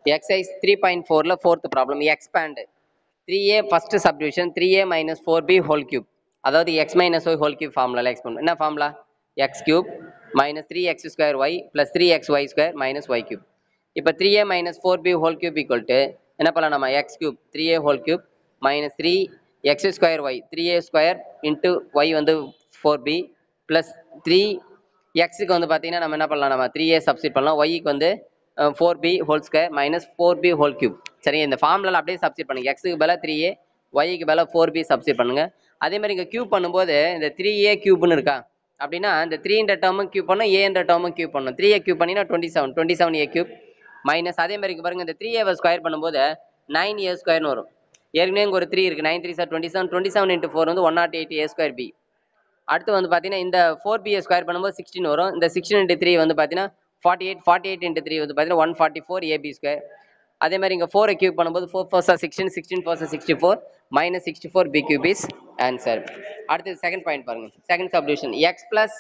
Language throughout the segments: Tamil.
எக்ஸைஸ் த்ரீ பாயிண்ட் ஃபோரில் fourth problem expand three A first subdivision three A minus four B whole cube அதாவது X minus Y whole cube ஃபார்முலாவில் எக்ஸ்பெண்ட் என்ன formula X cube minus three X square Y plus three X Y square minus Y cube இப்போ three A minus four B whole cube equal to என்ன பண்ணலாம் நம்ம X cube three A whole cube minus three X square Y three A square into Y வந்து ஃபோர் பி ப்ளஸ் த்ரீ எக்ஸுக்கு வந்து பார்த்தீங்கன்னா நம்ம என்ன பண்ணலாம் நம்ம த்ரீ ஏ சப்ஸ்டிட் பண்ணலாம் ஒய்க்கு வந்து four B whole square minus four B whole cube சரிங்க இந்த ஃபார்முலாவில் அப்படியே சப்ஸ்டிட் பண்ணுங்க எக்ஸுக்கு பதிலாக த்ரீ ஏ ஒய்க்கு பதிலாக ஃபோர் பி சப்ஸ்டிட் பண்ணுங்க அதே மாதிரி இங்கே கியூப் பண்ணும்போது இந்த த்ரீ ஏ கியூப்னு இருக்கா அப்படின்னா இந்த த்ரீன்ற டேர்மும் கியூப் பண்ணணும் ஏன்ற டேர்மும் கியூப் பண்ணணும் த்ரீ ஏ கியூப் பண்ணினா டுவெண்ட்டி செவன் டுவெண்ட்டி செவன் ஏ கியூப் மைனஸ் அதே மாதிரி இங்க பாருங்க இந்த த்ரீ ஏவை ஸ்கொயர் பண்ணும்போது நைன் ஏ ஸ்கொயர்னு வரும் ஏற்கனவே இங்கே ஒரு த்ரீ இருக்குது நைன் த்ரீ சார் twenty seven twenty seven into four வந்து one naught eight A square B அடுத்து வந்து பார்த்தீங்கன்னா இந்த ஃபோர் பிஏ ஸ்கொயர் பண்ணும்போது சிக்ஸ்டின் வரும் இந்த சிக்ஸ்டின் இன்ட்டு த்ரீ வந்து பார்த்தீங்கன்னா forty eight forty eight into three வந்து பார்த்தீங்கன்னா one forty four A B square அதே மாதிரி இங்கே ஃபோரை கியூப் பண்ணும்போது ஃபோர் ஃபோர் சார் சிக்ஸ்டின் சிக்ஸ்டின் ஃபோர் சார் sixty four minus sixty four B cube is answer அடுத்தது செகண்ட் பாயிண்ட் பாருங்க second subdivision X plus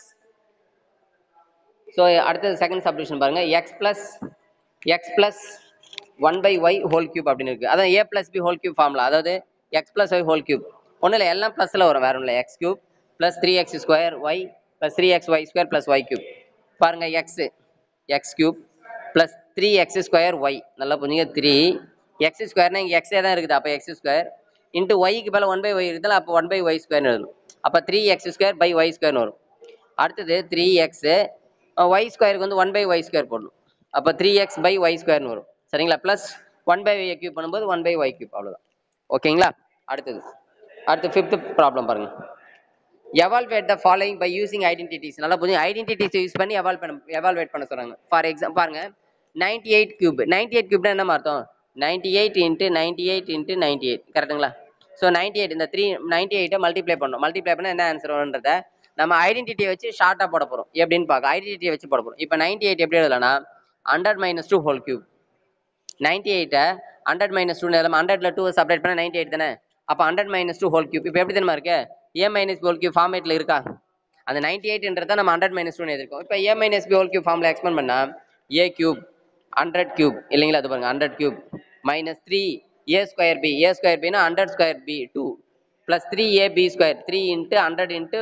so அடுத்தது செகண்ட் சப்டிவிஷன் பாருங்க X plus X plus one by Y whole cube அப்படின்னு இருக்கு அதான் A plus B whole cube formula அதாவது X plus Y whole cube ஒன்றும் இல்லை எல்லாம் ப்ளஸில் வரும் வேற ஒன்றும் இல்லை X cube plus three X square Y plus three X Y square plus Y cube பாருங்க X X cube plus three X square Y நல்லா புரிஞ்சுங்க த்ரீ எக்ஸ் ஸ்கொயர்னா இங்கே எக்ஸே தான் இருக்குது அப்போ எக்ஸ் ஸ்கொயர் இன்ட்டு ஒய்க்கு மேலே ஒன் பை ஒய் இருக்குதுல அப்போ ஒன் பை ஒய் ஸ்கொயர்னு எழுதணும் அப்போ three X square by Y ஸ்கொயர்னு வரும் அடுத்தது த்ரீ எக்ஸு ஒய் ஸ்கொயருக்கு வந்து ஒன் பை ஒய் ஸ்கொயர் போடணும் அப்போ த்ரீ எக்ஸ் பை ஒய் ஸ்கொயர்னு வரும் சரிங்களா plus one by Y cube பண்ணும்போது ஒன் பை ஒய் கியூப் அவ்வளோதான் ஓகேங்களா அடுத்தது அடுத்து ஃபிஃப்த் ப்ராப்ளம் பாருங்க evaluate the following by using identities நல்லா புரிஞ்சு ஐடென்டிட்டிஸ் யூஸ் பண்ணி எவால் பண்ண எவால்வேட் பண்ண சொல்கிறாங்க ஃபார் எக்ஸாம் பாருங்க ninety eight cube ninety eight கியூப்னா என்ன அர்த்தம் ninety eight into ninety eight into ninety eight கரெக்டுங்களா ஸோ நைன்டி எயிட் இந்த த்ரீ நைன்டி எயிட்டை மல்டிப்ளை பண்ணணும் மல்டிப்ளை பண்ணால் என்ன ஆன்சர் வரும்ன்றத நம்ம ஐடென்டிட்டியை வச்சு ஷார்ட்டாக போட போகிறோம் எப்படின்னு பார்க்க ஐடென்டிட்டியை வச்சு போட போகிறோம் இப்போ நைன்டி எயிட் எப்படி எழுதலாம்னா hundred minus two whole cube ninety எயிட்டை ஹண்ட்ரட் மைனஸ் டூ நம்ம ஹண்ட்ரட்ல டூ செப்பரேட் பண்ண நைன்டி எயிட் தானே அப்போ hundred minus two whole cube இப்போ எப்படி தெரியுமா இருக்கு A minus B whole cube ஃபார்மேட்டில் இருக்கா அந்த நைன்டி எயிட்ன்றத நம்ம ஹண்ட்ரட் மைனஸ் டூ எழுதிருக்கோம் இப்போ A minus B whole cube ஃபார்மில் எக்ஸ்பெண்ட் பண்ணா ஏ கியூப் ஹண்ட்ரட் கியூப் இல்லைங்களா அது பாருங்க hundred cube minus three A square B A square பினா hundred square B two plus three A B square three into hundred into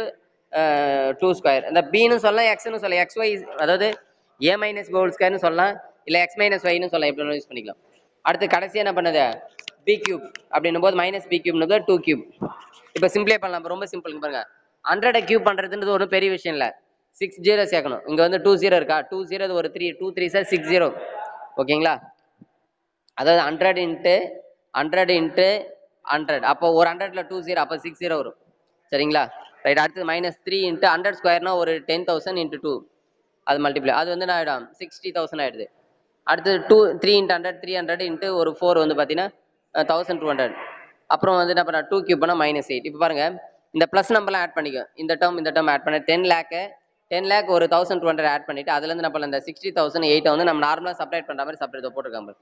two square இந்த பின்னு சொல்லலாம் எக்ஸ்னு சொல்லலாம் எக்ஸ் ஒய் அதாவது ஏ மைனஸ் பி ஹோல் ஸ்கொயர்னு சொல்லலாம் இல்லை எக்ஸ் மைனஸ் ஒய்னு சொல்லலாம் எப்படி யூஸ் பண்ணிக்கலாம் அடுத்து கடைசி என்ன பண்ணுது பி கியூப் அப்படின்னும் போது மைனஸ் பி கியூப்னு டூ கியூப் இப்போ சிம்பிளே பண்ணலாம் ரொம்ப சிம்பிள் பாருங்க ஹண்ட்ரடை கியூப் பண்ணுறதுன்றது ஒன்றும் பெரிய விஷயம் இல்லை சிக்ஸ் ஜீரோ சேர்க்கணும் இங்கே வந்து டூ ஜீரோ இருக்கா டூ ஜீரோ ஒரு த்ரீ டூ த்ரீ சார் சிக்ஸ் ஜீரோ ஓகேங்களா அதாவது hundred into hundred into hundred அப்போ ஒரு ஹண்ட்ரட்ல டூ ஜீரோ அப்போ சிக்ஸ் ஜீரோ வரும் சரிங்களா ரைட் அடுத்து மைனஸ் த்ரீ இன்ட்டு ஹண்ட்ரட் ஸ்கொயர்னா ஒரு டென் தௌசண்ட் இன்ட்டு டூ அது மல்டிப்ளை அது வந்து என்ன ஆகிடும் சிக்ஸ்டி தௌசண்ட் ஆகிடுது அடுத்து two three into hundred three hundred into ஒரு ஃபோர் வந்து பார்த்தீங்கன்னா தௌசண்ட் டூ ஹண்ட்ரட் அப்புறம் வந்து என்ன பண்ண டூ கியூப் பண்ணால் மைனஸ் எயிட் இப்போ பாருங்க இந்த ப்ளஸ் நம்பர்லாம் ஆட் பண்ணிக்கோ இந்த டேர்ம் இந்த டேர்ம் ஆட் பண்ண டென் லேக்கு டென் லேக் ஒரு தௌசண்ட் டூ ஹண்ட்ரட் ஆட் பண்ணிட்டு அதுலேருந்து நம்ம இந்த சிக்ஸ்டி தௌசண்ட் எயிட்டை வந்து நம்ம நார்மலாக செப்பரேட் பண்ணுற மாதிரி செப்பரேட் போட்டிருக்காங்க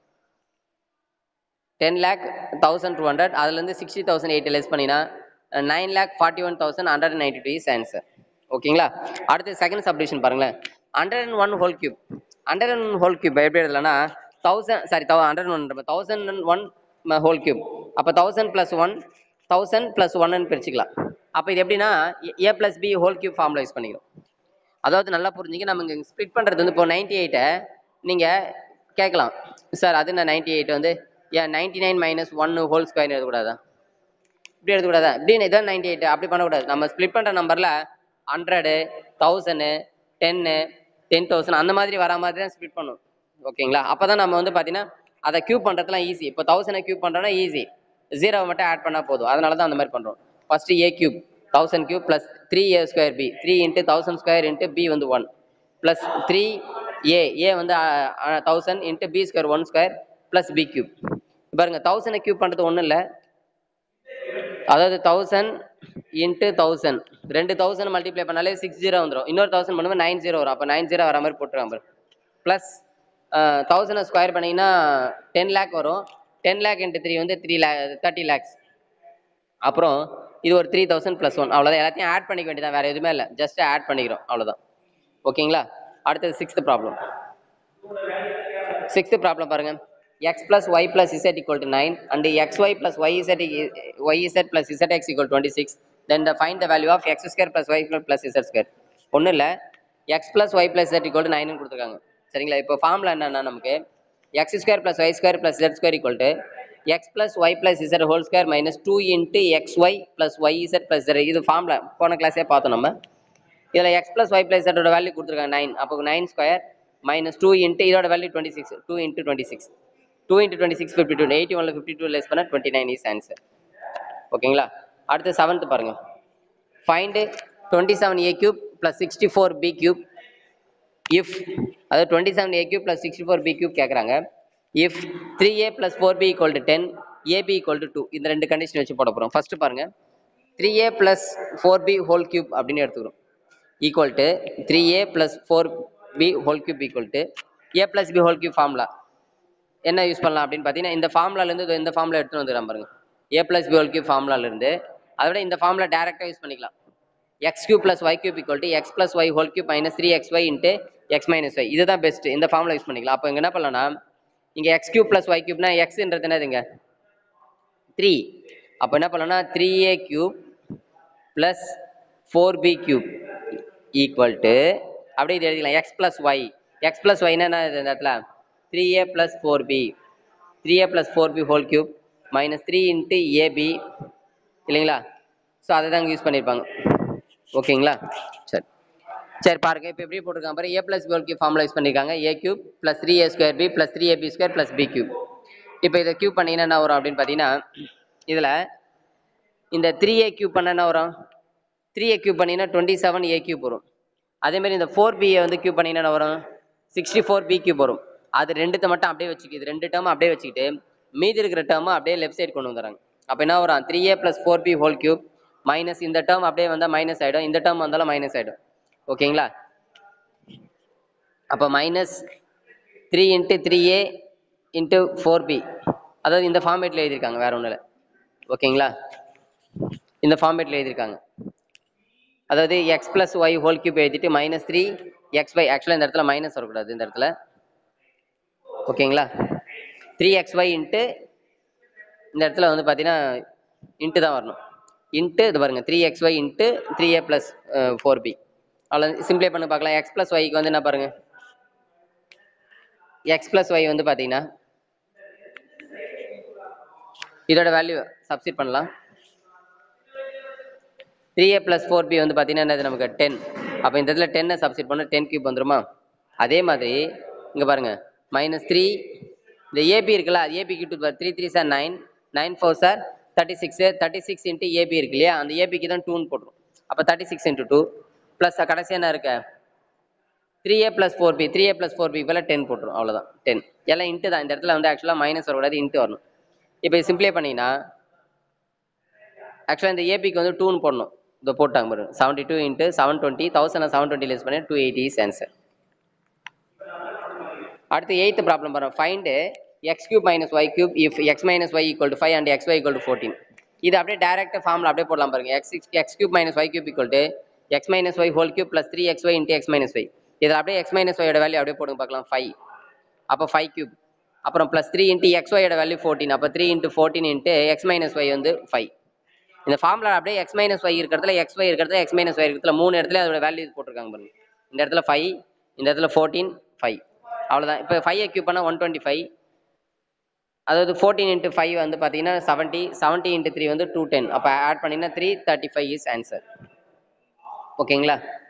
ten lakh thousand two hundred அதுலேருந்து சிக்ஸ்டி தௌசண்ட் எயிட் லெஸ் பண்ணினா nine lakh forty one thousand hundred ninety two is answer ஓகேங்களா அடுத்து செகண்ட் சப்டிஷன் பாருங்களேன் hundred and one whole cube hundred and whole cube எப்படி எழுதலாம்னா தௌசண்ட் சாரி தௌ hundred one thousand and one whole cube அப்போ thousand plus one thousand plus ஒன்னு பிரிச்சுக்கலாம் அப்போ இது எப்படின்னா A plus B whole cube ஃபார்மில் யூஸ் பண்ணிக்கிறோம் அதாவது நல்லா புரிஞ்சுங்க நம்ம இங்கே ஸ்ப்ளிட் பண்ணுறது வந்து இப்போ நைன்டி எயிட்டை நீங்கள் கேட்கலாம் சார் அது நான் நைன்டி எயிட் வந்து ஏன் நைன்டி நைன் மைனஸ் ஒன்று ஹோல் ஸ்கொயர் எழுதக்கூடாதா இப்படி எழுதக்கூடாதா இப்படின்னு இதான் நைன்டி எயிட் அப்படி பண்ணக்கூடாது நம்ம ஸ்ப்ளிட் பண்ணுற நம்பரில் ஹண்ட்ரடு தௌசண்டு டென்னு டென் தௌசண்ட் அந்த மாதிரி வர மாதிரி தான் ஸ்ப்ளிட் பண்ணும் ஓகேங்களா அப்போ தான் நம்ம வந்து பார்த்தீங்கன்னா அதை கியூப் பண்ணுறதுலாம் ஈஸி இப்போ தௌசண்டை கியூப் பண்ணுறோன்னா ஈஸி ஜீரோவை மட்டும் ஆட் பண்ணால் போதும் அதனால தான் அந்த மாதிரி பண்ணுறோம் first A cube thousand cube plus three A square B three into thousand square into B வந்து one plus three A A வந்து thousand into B square one square plus B cube பாருங்க தௌசண்டை கியூப் பண்ணுறது ஒன்றும் இல்லை அதாவது தௌசண்ட் இன்ட்டு தௌசண்ட் ரெண்டு தௌசண்ட் மல்டிப்ளை பண்ணாலே சிக்ஸ் ஜீரோ வந்துடும் இன்னொரு தௌசண்ட் பண்ணும்போது நைன் ஜீரோ வரும் அப்போ நைன் ஜீரோ வர மாதிரி போட்டுருவாங்க ப்ளஸ் தௌசண்டை ஸ்கொயர் பண்ணிங்கன்னா டென் லேக் வரும் டென் லேக் இன்ட்டு த்ரீ வந்து த்ரீ லே தேர்ட்டி லேக்ஸ் அப்புறம் இது ஒரு த்ரீ தௌசண்ட் ப்ளஸ் ஒன் அவ்வளோதான் எல்லாத்தையும் ஆட் பண்ணிக்க வேண்டியதான் வேறு எதுவுமே இல்லை ஜஸ்ட் ஆட் பண்ணிக்கிறோம் அவ்வளோதான் ஓகேங்களா அடுத்தது சிக்ஸ்த் ப்ராப்ளம் சிக்ஸ்த் ப்ராப்ளம் பாருங்க X plus Y plus Z equal to nine and X Y plus Y Z Y Z plus Z X equal twenty six then the find the value of X square plus Y plus Z square ஒன்றும் இல்லை X plus Y plus Z equal to nine கொடுத்துருக்காங்க சரிங்களா இப்போ ஃபார்முலா என்னன்னா நமக்கு X square plus Y square plus Z square equal to X plus Y plus z whole square minus two into x Y plus Y Z plus இது ஃபார்முலா போன கிளாஸே பார்த்தோம் நம்ம இதில் எக்ஸ் பிளஸ் ஒய் பிளஸ் இசட்டோட வேல்யூ கொடுத்துருக்காங்க நைன் அப்போ nine square minus two into இதோட value twenty six two into twenty six two into twenty six fifty two eighty ஒன்ல ஃபிஃப்டி டூ லெஸ் பண்ணால் டுவெண்ட்டி நைன் இஸ் ஆன்சர் ஓகேங்களா அடுத்து செவன்த் பாருங்க find twenty seven A cube plus sixty four B cube if அதாவது டுவெண்ட்டி செவன் ஏ cube plus sixty four B cube கேட்குறாங்க if three a plus four b equal to ten a b equal to two இந்த ரெண்டு கண்டிஷன் வச்சு போட போகிறோம் ஃபஸ்ட்டு பாருங்க three a plus four B whole cube அப்படின்னு எடுத்துக்கிறோம் equal to three a plus four B whole cube equal to a plus B whole cube formula என்ன யூஸ் பண்ணலாம் அப்படின்னு பார்த்தீங்கன்னா இந்த ஃபார்முலாலேருந்து இந்த ஃபார்முலா எடுத்துகிட்டு வந்துடுறேன் பாருங்க a plus B whole cube ஃபார்முலாலேருந்து அதை விட இந்த ஃபார்முலா டேரெக்டாக யூஸ் பண்ணிக்கலாம் x cube plus Y cube equal to x plus Y whole cube minus three X y into x minus y இதுதான் பெஸ்ட் இந்த ஃபார்முலா யூஸ் பண்ணிக்கலாம் அப்போ இங்கே என்ன பண்ணலாம்னா இங்கே எக்ஸ் கியூப் ப்ளஸ் ஒய் கியூப்னா எக்ஸ்ன்றது என்னதுங்க த்ரீ அப்போ என்ன பண்ணலாம்னா three A cube plus four B cube equal to அப்படியே இது எழுதிக்கலாம் x plus y x plus ஒய்னா என்ன இது இந்த இடத்துல three a plus four b three a plus four B whole cube minus three into a b இல்லைங்களா ஸோ அதை தான் யூஸ் பண்ணியிருப்பாங்க ஓகேங்களா சரி சரி பாருங்க இப்போ எப்படி போட்டிருக்காங்க பாரு a plus B whole cube formula use பண்ணியிருக்காங்க a cube plus three A square b plus three a b square plus B cube இப்போ இதை கியூப் பண்ணிங்கன்னா என்ன வரும் அப்படின்னு பார்த்தீங்கன்னா இதில் இந்த த்ரீ ஏ கியூப் பண்ண என்ன வரும் த்ரீ ஏ கியூப் பண்ணிங்கன்னா டுவெண்ட்டி செவன் ஏ கியூப் வரும் அதேமாதிரி இந்த ஃபோர் பியை வந்து கியூப் பண்ணிங்கன்னா என்ன வரும் சிக்ஸ்டி ஃபோர் பி கியூப் வரும் அது ரெண்டுத்தை மட்டும் அப்படியே வச்சுக்கிது ரெண்டு டேர்ம் அப்படியே வச்சுக்கிட்டு மீதி இருக்கிற டேர்மை அப்படியே லெஃப்ட் சைடு கொண்டு வந்துடுறாங்க அப்போ என்ன வரும் three a plus four B whole cube minus இந்த டேர்ம் அப்படியே வந்தால் மைனஸ் ஆகிடும் இந்த டேர்ம் வந்தாலும் மைனஸ் ஆகிடும் ஓகேங்களா அப்போ minus three into three a into four b அதாவது இந்த ஃபார்மேட்டில் எழுதியிருக்காங்க வேற ஒன்றும் இல்லை ஓகேங்களா இந்த ஃபார்மேட்டில் எழுதியிருக்காங்க அதாவது X plus Y whole cube எழுதிட்டு மைனஸ் த்ரீ எக்ஸ் ஒய் ஆக்சுவலாக இந்த இடத்துல மைனஸ் வரக்கூடாது இந்த இடத்துல ஓகேங்களா த்ரீ எக்ஸ் ஒய் இன்ட்டு இந்த இடத்துல வந்து பார்த்தீங்கன்னா இன்ட்டு தான் வரணும் இன்ட்டு இது பாருங்க three X y into three a plus four b அவ்வளோ சிம்பிளை பண்ணி பார்க்கலாம் எக்ஸ் ப்ளஸ் ஒய்க்கு வந்து என்ன பாருங்க எக்ஸ் ப்ளஸ் ஒய் வந்து பார்த்தீங்கன்னா இதோட வேல்யூ சப்ஸ்டிட் பண்ணலாம் three a plus four b வந்து பார்த்தீங்கன்னா என்னது நமக்கு டென் அப்போ இந்த இடத்துல டென்னை சப்ஸ்டிட் பண்ணால் டென் கியூப் வந்துருமா அதே மாதிரி இங்கே பாருங்க மைனஸ் த்ரீ இந்த ஏபி இருக்குல்ல அது ஏபி கிட்ட த்ரீ த்ரீ சார் நைன் நைன் ஃபோர் சார் thirty six thirty six into a b இருக்கு இல்லையா அந்த ஏபிக்கு தான் டூன்னு போட்டுரும் அப்போ thirty six into two plus கடைசி என்ன இருக்க three a plus four b three a plus four b போல டென் போட்டுரும் அவ்வளோதான் டென் எல்லாம் இன்ட்டு தான் இந்த இடத்துல வந்து ஆக்சுவலாக மைனஸ் வரக்கூடாது இன்ட்டு வரணும் இப்போ சிம்பிளை பண்ணிங்கன்னா ஆக்சுவலாக இந்த ஏபிக்கு வந்து டூன்னு போடணும் இதை போட்டாங்க பாருங்க seventy two into seven twenty thousand seven twenty less பண்ணி டூ எயிட்டி இஸ் ஆன்சர் அடுத்து எயித்து ப்ராப்ளம் பாருங்க find x cube minus Y cube if x minus y equal to five and X y equal to fourteen இது அப்படியே டேரக்ட் ஃபார்ம்ல அப்படியே போடலாம் பாருங்க X X cube minus Y cube equal to x minus Y whole cube plus three X y into x minus y இதில் அப்படியே எக்ஸ் மைனஸ் ஒயோட வேல்யூ அப்படியே போடுங்க பார்க்கலாம் ஃபைவ் அப்போ ஃபைவ் கியூப் அப்புறம் ப்ளஸ் த்ரீ இன்ட்டு எக்ஸ் ஒயோட வேல்யூ ஃபோர்டீன் அப்போ three into fourteen into x minus y வந்து ஃபைவ் இந்த ஃபார்முலா அப்படியே எக்ஸ் மைனஸ் ஒய் இருக்கிறதுல எக்ஸ் ஒய் இருக்கிறதுல எக்ஸ் மைனஸ் ஒய் இருக்கிறதுல மூணு இடத்துல அதோட வேல்யூ போட்டிருக்காங்க பாருங்க இந்த இடத்துல ஃபைவ் இந்த இடத்துல ஃபோர்டீன் ஃபைவ் அவ்வளோதான் இப்போ ஃபைவ் கியூப் பண்ணால் ஒன் டுவெண்ட்டி ஃபைவ் அதாவது ஃபோர்டீன் இன்ட்டு ஃபைவ் வந்து பார்த்தீங்கன்னா செவன்ட்டி செவன்ட்டி இன்ட்டு த்ரீ வந்து டூ டென் அப்போ ஆட் பண்ணிங்கன்னா three thirty five is answer ஓகேங்களா